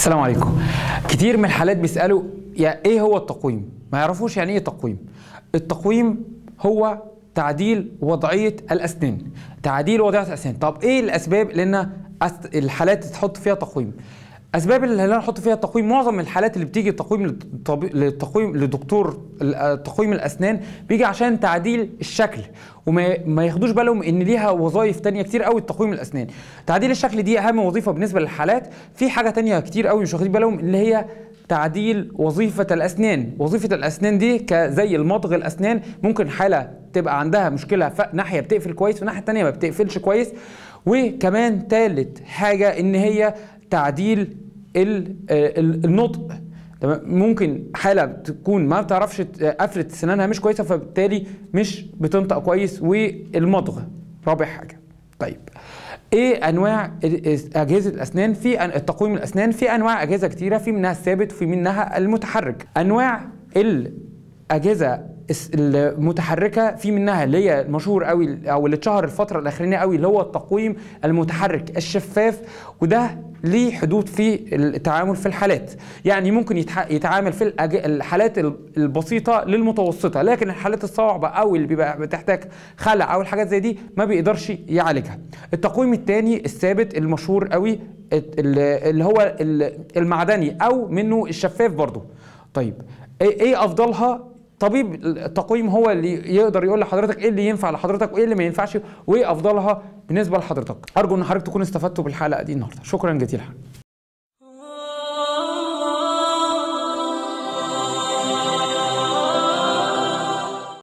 السلام عليكم كتير من الحالات بيسالوا يا ايه هو التقويم ما يعرفوش يعني ايه تقويم التقويم هو تعديل وضعيه الاسنان تعديل وضعيه الاسنان طب ايه الاسباب لان أس- الحالات تحط فيها تقويم اسباب اللي انا احط فيها التقويم معظم الحالات اللي بتيجي تقويم للطبي- للتقويم لدكتور ال- تقويم الاسنان بيجي عشان تعديل الشكل وما ما ياخدوش بالهم ان ليها وظائف تانية كتير قوي تقويم الاسنان تعديل الشكل دي اهم وظيفه بالنسبه للحالات في حاجه تانية كتير قوي مش واخدين بالهم اللي هي تعديل وظيفة الأسنان وظيفة الأسنان دي كزي المضغ الأسنان ممكن حالة تبقى عندها مشكلة ف- ناحية بتقفل كويس وناحية تانية ما بتقفلش كويس وكمان تالت حاجة إن هي تعديل ال- ال- النطق تمام ممكن حاله تكون ما بتعرفش ت- قفله سنانها مش كويسه فبالتالي مش بتنطق كويس والمضغ رابع حاجه طيب ايه انواع ال- اجهزه الاسنان في أن- التقويم الاسنان في انواع اجهزه كتيره في منها الثابت وفي منها المتحرك انواع الاجهزه الس- المتحركه في منها اللي هي المشهور قوي او اللي اتشهر الفتره الاخرانيه قوي اللي هو التقويم المتحرك الشفاف وده ليه حدود في التعامل في الحالات يعني ممكن يتح- يتعامل في الأج- الحالات ال- البسيطه للمتوسطه لكن الحالات الصعبه او اللي بيبقى بتحتاج خلع او الحاجات زي دي ما بيقدرش يعالجها التقويم الثاني الثابت المشهور قوي الت- ال- اللي هو ال- المعدني او منه الشفاف برضه طيب ايه إيه افضلها طبيب التقويم هو اللي يقدر يقول لحضرتك ايه اللي ينفع لحضرتك وايه اللي ما ينفعش وايه افضلها بالنسبه لحضرتك ارجو ان حضرتك تكونوا استفدتوا بالحلقه دي النهارده شكرا جزيلا